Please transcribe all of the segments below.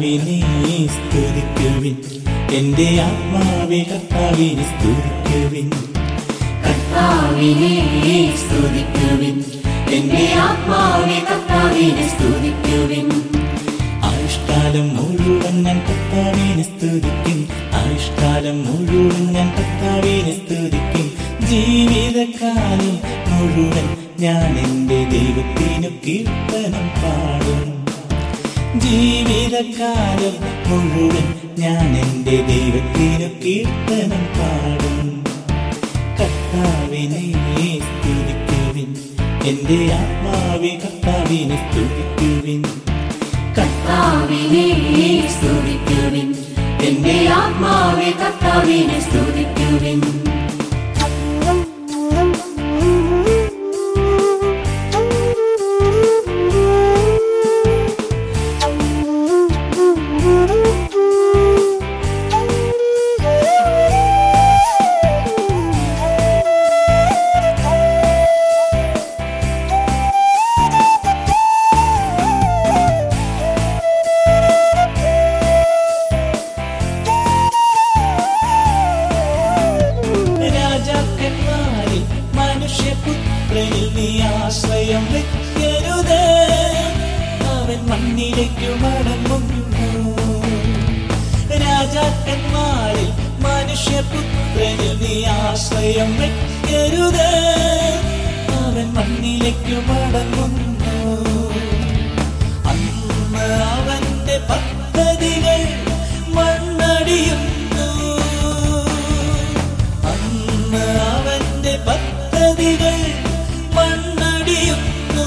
കർത്താവിനെ സ്തുതിക്കുവിൻ എന്റെ ആത്മാവെ കർത്താവിനെ സ്തുതിക്കുവിൻ കർത്താവിനെ സ്തുതിക്കുവിൻ എന്റെ ആത്മാവെ കർത്താവിനെ സ്തുതിക്കുവിൻ ആയുഷ്കാലം മുഴുവൻ ഞാൻ കർത്താവിനെ സ്തുതിക്കും ആയുഷ്കാലം മുഴുവൻ ഞാൻ കർത്താവിനെ സ്തുതിക്കും ജീവിതകാലം മുഴുവൻ ഞാൻ എൻ്റെ ദൈവത്തിനു കീർത്തനം പാടും ജീവിതകാലം മുഴുവൻ ഞാൻ എൻ്റെ ദൈവത്തിനു കീർത്തനം പാടും കർത്താവിനെ സ്തുതിക്കുവിൻ എൻ്റെ ആത്മാവെ കർത്താവിനെ സ്തുതിക്കുവിൻ കർത്താവിനെ സ്തുതിക്കുവിൻ എന്റെ ആത്മാവെ കർത്താവിനെ സ്തുതിക്കുവിൻ രാജാക്കന്മാരിൽ മനുഷ്യപുത്രനിൽ നീ ആശ്രയം വെക്കരുത് അവൻ മണ്ണിലേക്ക് മടങ്ങുന്നു രാജാക്കന്മാരിൽ മനുഷ്യപുത്രനിൽ നീ ആശ്രയം വെക്കരുത് അവൻ മണ്ണിലേക്ക് മടങ്ങുന്നു അന്ന് അവന്റെ പദ്ധതികൾ മണ്ണടിയുന്നു അന്ന് അവന്റെ പദ്ധതികൾ മണ്ണടിയുന്നു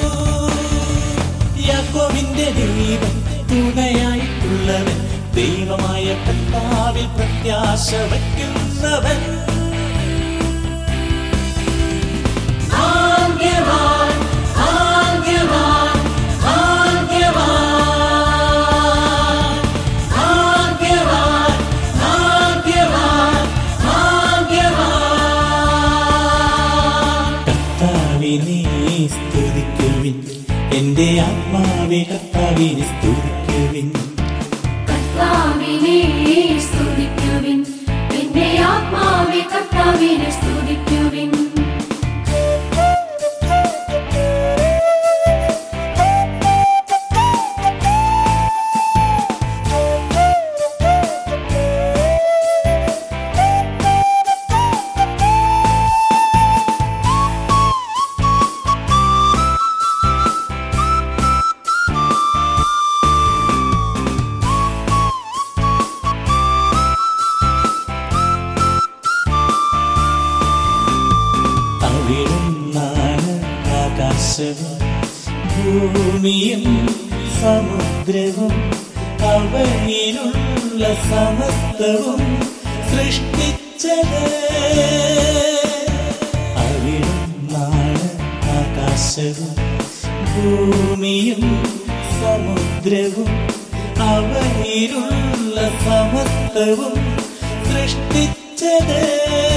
യാക്കോവിന്റെ ദൈവം തുണയായിട്ടുള്ളവൻ ദൈവമായ കർത്താവിൽ പ്രത്യാശ വയ്ക്കുന്നവൻ ഭാഗ്യവാൻ ഭാഗ്യവാൻ ഭാഗ്യവാൻ ഭാഗ്യവാൻ ഭാഗ്യവാൻ ഭാഗ്യവാൻ കർത്താവിനെ സ്തുതിക്കുവിൻ എന്റെ ആത്മാവെ കർത്താവിനെ സ്തുതിക്കുവിൻ കർത്താവിനെ സ്തുതിക്കുവിൻ എന്റെ ആത്മാവെ കർത്താവിനെ സ്തുതിക്കുവിൻ അവിടുന്നാണ് ആകാശവും ഭൂമിയും സമുദ്രവും അവയിലുള്ള സമസ്തവും സൃഷ്ടിച്ചത് അവിടുന്നാണ് ആകാശവും ഭൂമിയും സമുദ്രവും അവയിലുള്ള സമസ്തവും സൃഷ്ടിച്ചത്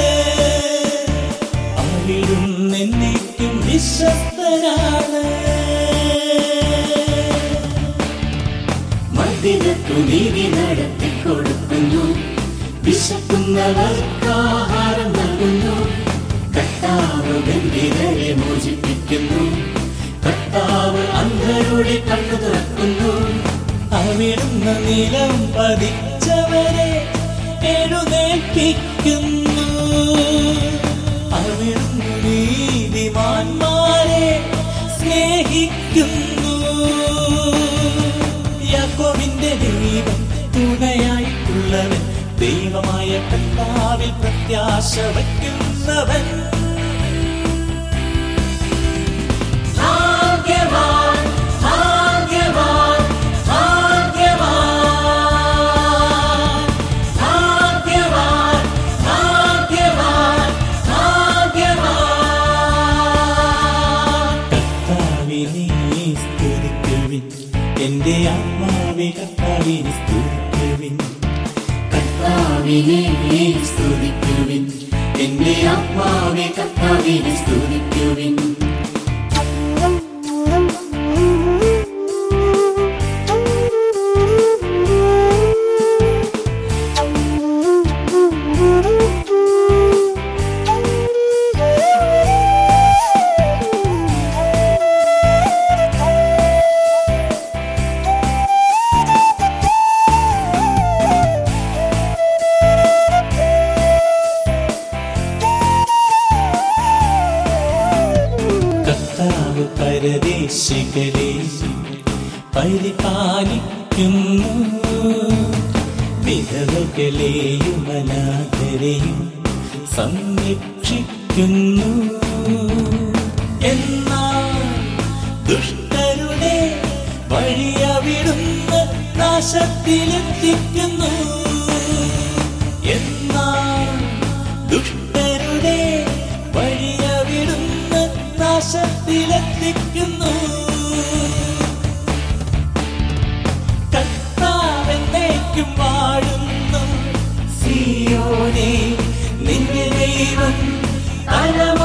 അവിടുന്ന് എന്നേക്കും വിശ്വസ്തനാണ് മർദ്ദിതർക്കു നീതി നടത്തി കൊടുക്കുന്നു വിശക്കുന്നവർക്ക് ആഹാരം നൽകുന്നു കർത്താവ് ബന്ധിതരെ മോചിപ്പിക്കുന്നു കർത്താവ് അന്ധരുടെ കണ്ണു തുറക്കുന്നു അവിടുന്ന് നിലം പതിച്ചവരെ എഴുന്നേൽപ്പിക്കുന്നു അവിടുന്ന് നീതിമാന്മാരെ സ്നേഹിക്കുന്നു യാക്കോബിന്റെ ദൈവം തുണയായിട്ടുള്ളവൻ ദൈവമായ കർത്താവിൽ പ്രത്യാശ വയ്ക്കുന്നവൻ ഭാഗ്യവാൻ ഭാഗ്യവാൻ ഭാഗ്യവാൻ ഭാഗ്യവാൻ ഭാഗ്യവാൻ ഭാഗ്യവാൻ കർത്താവിനെ സ്തുതിക്കുവിൻ എന്റെ ആത്മാവെ കർത്താവിനെ സ്തുതിക്കുവിൻ കർത്താവിനെ സ്തുതിക്കുവിൻ എന്റെ ആത്മാവെ കർത്താവിനെ സ്തുതിക്കുവിൻ Thank you. പരദേശികളെ പരിപാലിക്കുന്നു വിധവകളെയും അനാഥരെയും സംരക്ഷിക്കുന്നു എന്നാൽ ദുഷ്ടരുടെ വഴിയവിടുന്ന് നാശത്തിലെത്തിക്കുന്നു എന്നാൽ ദുഷ്ടരുടെ വഴിയവിടുന്ന് നാശത്തിലെത്തിക്കുന്നു കർത്താവെന്നേക്കും വാഴുന്നു സിയോനെ നിന്റെ ദൈവം തലമുറ